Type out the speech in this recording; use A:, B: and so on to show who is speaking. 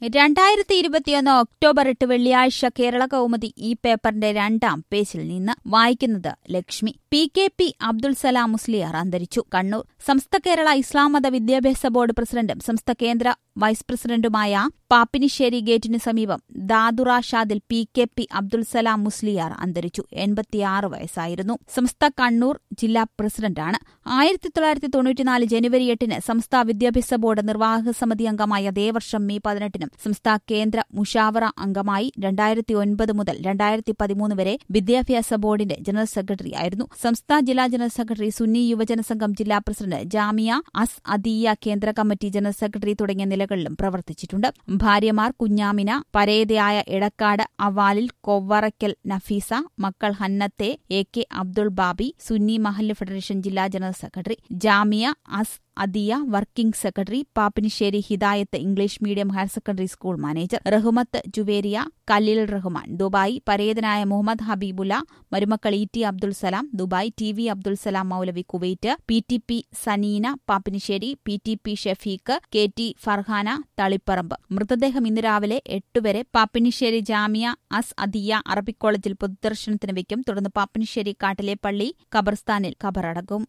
A: രണ്ടായിരത്തി ഇരുപത്തിയൊന്ന് ഒക്ടോബർ എട്ട് വെള്ളിയാഴ്ച കേരള കൗമുദി ഈ പേപ്പറിന്റെ രണ്ടാം പേജിൽ നിന്ന് വായിക്കുന്നത് Lakshmi P K P Abdul Salam Musliyar അന്തരിച്ചു കണ്ണൂർ സംസ്ഥ കേരള ഇസ്ലാം മത വിദ്യാഭ്യാസ ബോർഡ് പ്രസിഡന്റും സംസ്ഥ കേന്ദ്ര വൈസ് പ്രസിഡന്റുമായ പാപ്പിനിശ്ശേരി ഗേറ്റിന് സമീപം ദാദുറാഷാദിൽ P K P Abdul Salam Musliyar അന്തരിച്ചു എൺപത്തിയാറ് വയസ്സായിരുന്നു സംസ്ഥ കണ്ണൂർ ജില്ലാ പ്രസിഡന്റാണ് ആയിരത്തി തൊള്ളായിരത്തി തൊണ്ണൂറ്റിനാല് ജനുവരി എട്ടിന് സംസ്ഥാന വിദ്യാഭ്യാസ ബോർഡ് നിർവാഹക സമിതി അംഗമായ അതേ വർഷം മെയ് പതിനെട്ടിനും സംസ്ഥാന കേന്ദ്ര മുഷാവറ അംഗമായി രണ്ടായിരത്തി ഒൻപത് മുതൽ രണ്ടായിരത്തി പതിമൂന്ന് വരെ വിദ്യാഭ്യാസ ബോർഡിന്റെ ജനറൽ സെക്രട്ടറി ആയിരുന്നു സംസ്ഥാന ജില്ലാ ജനറൽ സെക്രട്ടറി സുന്നി യുവജന സംഘം ജില്ലാ പ്രസിഡന്റ് ജാമിയ അസ് അദിയ കേന്ദ്ര കമ്മിറ്റി ജനറൽ സെക്രട്ടറി തുടങ്ങിയ നിലകളിലും പ്രവർത്തിച്ചിട്ടുണ്ട് ഭാര്യമാർ കുഞ്ഞാമിന പരേതയായ എടക്കാട് അവാലിൽ കൊവ്വറയ്ക്കൽ നഫീസ മക്കൾ ഹന്നത്തെ A K Abdul Babi Sunni Mahallu federation ജില്ലാ general secretary Jamia As Adiya working secretary Pappinisseri Hidayath English medium higher secondary school manager Rahmath Juveria Khaleel Rahman Dubai പരേതനായ മുഹമ്മദ് ഹബീബുല മരുമക്കൾ E T Abdul Salam Dubai T V Abdul Salam Moulavi Kuwait P T P Saneena Pappinisseri P T P Shafeeq K T Farhana Taliparamba മൃതദേഹം ഇന്ന് രാവിലെ എട്ടുവരെ പാപ്പിനിശ്ശേരി ജാമിയ അസ് അദിയ അറബിക് കോളേജിൽ പൊതുദർശനത്തിന് വയ്ക്കും തുടർന്ന് പാപ്പിനിശ്ശേരി കാട്ടിലെ പള്ളി ഖബർസ്ഥാനിൽ ഖബറടക്കും